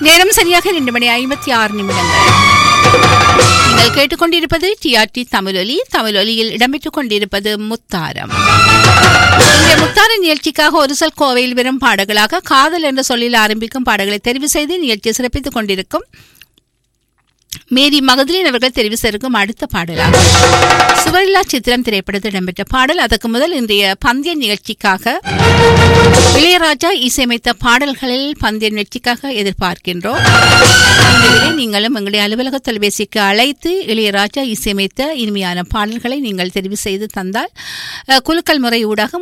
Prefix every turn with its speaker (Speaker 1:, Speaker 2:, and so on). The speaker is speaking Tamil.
Speaker 1: நேரம் சரியாக ரெண்டு மணி ஐம்பத்தி ஆறு நிமிடங்கள் நீங்கள் கேட்டுக்கொண்டிருப்பது டிஆர்டி தமிழொலி தமிழொலியில் இடம்பெற்றுக் கொண்டிருப்பது முத்தாரம் இந்த முத்தார நிகழ்ச்சிக்காக ஒரு சொல் கோவையில் வரும் பாடல்களாக காதல் என்ற சொல்லில் ஆரம்பிக்கும் பாடல்களை தெரிவு செய்து நிகழ்ச்சியை சிறப்பித்துக் கொண்டிருக்கும் மேரி மகதிலின் அவர்கள் தெரிவு செய்திருக்கும் அடுத்த பாடலாக சுவரில்லா சித்திரம் திரைப்படத்தில் இடம்பெற்ற பாடல் அதற்கு முதல் இன்றைய பந்திய நிகழ்ச்சிக்காக இளையராஜா இசையமைத்த பாடல்களில் பந்திய நிகழ்ச்சிக்காக எதிர்பார்க்கின்றோம் இந்த வேளை நீங்களும் எங்களுடைய அலுவலக தொலைபேசிக்கு அழைத்து இளையராஜா இசையமைத்த இனிமையான பாடல்களை நீங்கள் தெரிவு செய்து தந்தால் அஹ், குலுக்கல் முறை ஊடாக